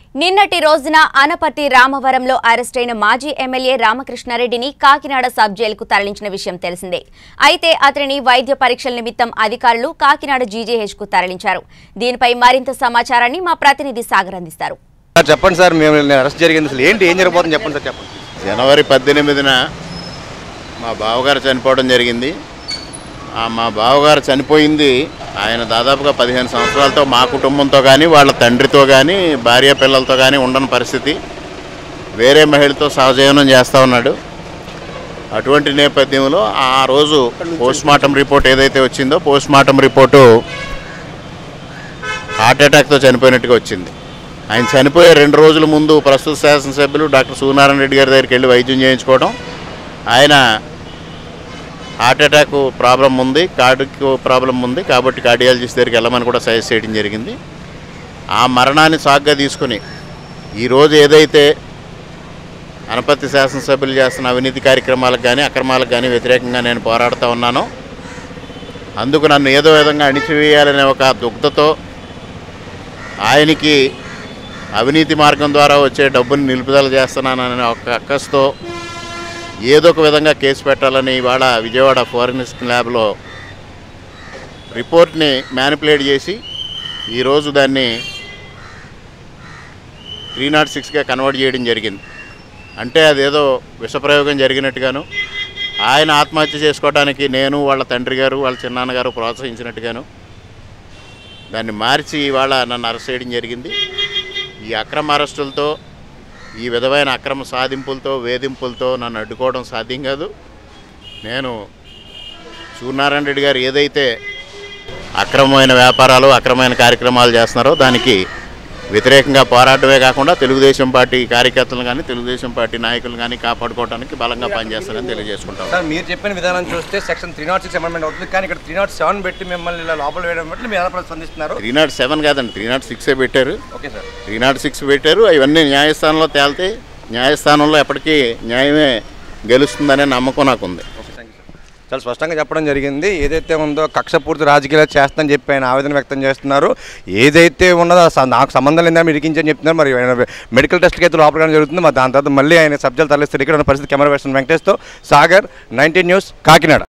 నిన్నటి రోజున ఆనపర్తి రామవరంలో అరెస్టైన మాజీ ఎమ్మెల్యే రామకృష్ణారెడ్డిని కాకినాడ సబ్ జైలుకు తరలించిన విషయం తెలిసిందే అయితే అతనిని వైద్య పరీక్షల నిమిత్తం అధికారులు కాకినాడ జీజీహెచ్కు తరలించారు దీనిపై మరింత సమాచారాన్ని మా ప్రతినిధి సాగర్ అందిస్తారు సార్ చెప్పండి సార్ మేము అరెస్ట్ జరిగింది అసలు ఏంటి ఏం జరగబోతుంది చెప్పండి సార్ చెప్పండి జనవరి పద్దెనిమిదిన మా బావగారు చనిపోవడం జరిగింది ఆ మా బావగారు చనిపోయింది ఆయన దాదాపుగా పదిహేను సంవత్సరాలతో మా కుటుంబంతో కానీ వాళ్ళ తండ్రితో కానీ భార్య పిల్లలతో కానీ ఉండని పరిస్థితి వేరే మహిళతో సహజీవనం చేస్తూ ఉన్నాడు అటువంటి నేపథ్యంలో ఆ రోజు పోస్ట్ మార్టం రిపోర్ట్ ఏదైతే వచ్చిందో పోస్ట్ మార్టం రిపోర్టు హార్ట్ అటాక్తో చనిపోయినట్టుగా వచ్చింది ఆయన చనిపోయే రెండు రోజుల ముందు ప్రస్తుత శాసనసభ్యులు డాక్టర్ సూనారాయణ రెడ్డి గారి దగ్గరికి వెళ్ళి వైద్యం చేయించుకోవడం ఆయన హార్ట్ అటాక్ ప్రాబ్లం ఉంది కార్డుకు ప్రాబ్లం ఉంది కాబట్టి కార్డియాలజిస్ట్ దగ్గరికి వెళ్ళమని కూడా సజెస్ట్ చేయడం జరిగింది ఆ మరణాన్ని సాగ్గా తీసుకుని ఈరోజు ఏదైతే అనపత్తి శాసనసభ్యులు చేస్తున్న అవినీతి కార్యక్రమాలకు కానీ అక్రమాలకు కానీ వ్యతిరేకంగా నేను పోరాడుతూ ఉన్నానో అందుకు నన్ను ఏదో విధంగా అణిచివేయాలనే ఒక దుగ్ధతో ఆయనకి అవినీతి మార్గం ద్వారా వచ్చే డబ్బుని నిలుపుదల చేస్తున్నాననే ఒక అక్కస్తో ఏదో ఒక విధంగా కేసు పెట్టాలని ఇవాళ విజయవాడ ఫోరెన్సిక్ ల్యాబ్లో రిపోర్ట్ని మ్యానిపులేట్ చేసి ఈరోజు దాన్ని త్రీ నాట్ సిక్స్గా కన్వర్ట్ చేయడం జరిగింది అంటే అదేదో విషప్రయోగం జరిగినట్టుగాను ఆయన ఆత్మహత్య చేసుకోవడానికి నేను వాళ్ళ తండ్రి గారు వాళ్ళ చిన్నాన్నగారు ప్రోత్సహించినట్టుగాను దాన్ని మార్చి ఇవాళ నన్ను అరెస్ట్ చేయడం జరిగింది ఈ అక్రమ అరెస్టులతో ఈ విధమైన అక్రమ సాధింపులతో వేధింపులతో నన్ను అడ్డుకోవడం సాధ్యం కాదు నేను సూర్యనారాయణ రెడ్డి గారు ఏదైతే అక్రమమైన వ్యాపారాలు అక్రమమైన కార్యక్రమాలు చేస్తున్నారో దానికి వ్యతిరేకంగా పోరాటమే కాకుండా తెలుగుదేశం పార్టీ కార్యకర్తలు కానీ తెలుగుదేశం పార్టీ నాయకులు కానీ కాపాడుకోవడానికి బలంగా పనిచేస్తారని తెలియజేసుకుంటాం సార్ మీరు చెప్పిన విధానం చూస్తే section three not six amendment అవుతుంది కానీ ఇక్కడ త్రీ నాట్ సెవెన్ పెట్టి మిమ్మల్ని ఇలా లోపల వేయడం బట్టి మీరు ఎలా స్పందిస్తున్నారు త్రీ నాట్ సెవెన్ కాదండి త్రీ నాట్ సిక్సే పెట్టారు okay sir three not six పెట్టారు అవన్నీ న్యాయస్థానంలో తేలితే న్యాయస్థానంలో ఎప్పటికీ న్యాయమే గెలుస్తుందనే నమ్మకం నాకుంది ఓకే థ్యాంక్ యూ సార్ చాలా స్పష్టంగా చెప్పడం జరిగింది ఏదైతే ఉందో కక్షపూర్తి రాజకీయాలు చేస్తానని చెప్పి ఆయన ఆవేదన వ్యక్తం చేస్తున్నారు ఏదైతే ఉన్నదో అసలు నాకు సంబంధం లేదని ఇరికించని చెప్తున్నారు మరి ఆయన మెడికల్ టెస్ట్కి అయితే లోపల జరుగుతుంది మరి దాని తర్వాత మళ్ళీ ఆయన సబ్జెక్ట్ తరలిస్తారు ఇక్కడ ఉన్న పరిస్థితి కెమెరా పర్సన్ వెంకటేష్తో సాగర్ నైన్టీన్ న్యూస్ కాకినాడ